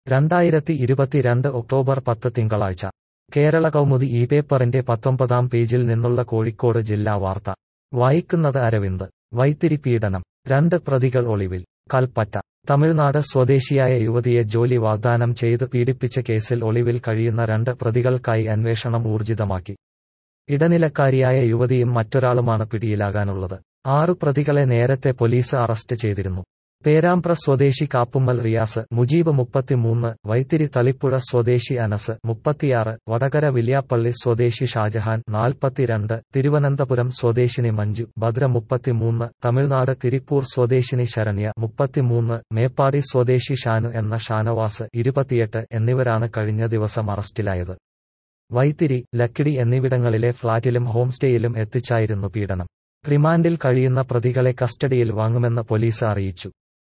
രണ്ടായിരത്തി ഇരുപത്തിരണ്ട് ഒക്ടോബർ പത്ത് തിങ്കളാഴ്ച കേരള കൗമുദി ഈ പേപ്പറിന്റെ പത്തൊമ്പതാം പേജിൽ നിന്നുള്ള കോഴിക്കോട് ജില്ലാ വാർത്ത വായിക്കുന്നത് അരവിന്ദ് വൈത്തിരി പീഡനം രണ്ട് പ്രതികൾ ഒളിവിൽ കൽപ്പറ്റ തമിഴ്നാട് സ്വദേശിയായ യുവതിയെ ജോലി വാഗ്ദാനം ചെയ്ത് പീഡിപ്പിച്ച കേസിൽ ഒളിവിൽ കഴിയുന്ന രണ്ട് പ്രതികൾക്കായി അന്വേഷണം ഊർജിതമാക്കി ഇടനിലക്കാരിയായ യുവതിയും മറ്റൊരാളുമാണ് പിടിയിലാകാനുള്ളത് ആറു പ്രതികളെ നേരത്തെ പോലീസ് അറസ്റ്റ് ചെയ്തിരുന്നു പേരാമ്പ്ര സ്വദേശി കാപ്പുമ്മൽ റിയാസ് മുജീബ് മുപ്പത്തിമൂന്ന് വൈത്തിരി തളിപ്പുഴ സ്വദേശി അനസ് മുപ്പത്തിയാറ് വടകര വില്യാപ്പള്ളി സ്വദേശി ഷാജഹാൻ നാൽപ്പത്തിരണ്ട് തിരുവനന്തപുരം സ്വദേശിനി മഞ്ജു ഭദ്ര മുപ്പത്തിമൂന്ന് തമിഴ്നാട് തിരുപ്പൂർ സ്വദേശിനി ശരണ്യ മുപ്പത്തിമൂന്ന് മേപ്പാടി സ്വദേശി ഷാനു എന്ന ഷാനവാസ് ഇരുപത്തിയെട്ട് എന്നിവരാണ് കഴിഞ്ഞ ദിവസം അറസ്റ്റിലായത് വൈത്തിരി ലക്കിടി എന്നിവിടങ്ങളിലെ ഫ്ളാറ്റിലും ഹോംസ്റ്റേയിലും എത്തിച്ചായിരുന്നു പീഡനം റിമാൻഡിൽ കഴിയുന്ന പ്രതികളെ കസ്റ്റഡിയിൽ വാങ്ങുമെന്ന് പോലീസ് അറിയിച്ചു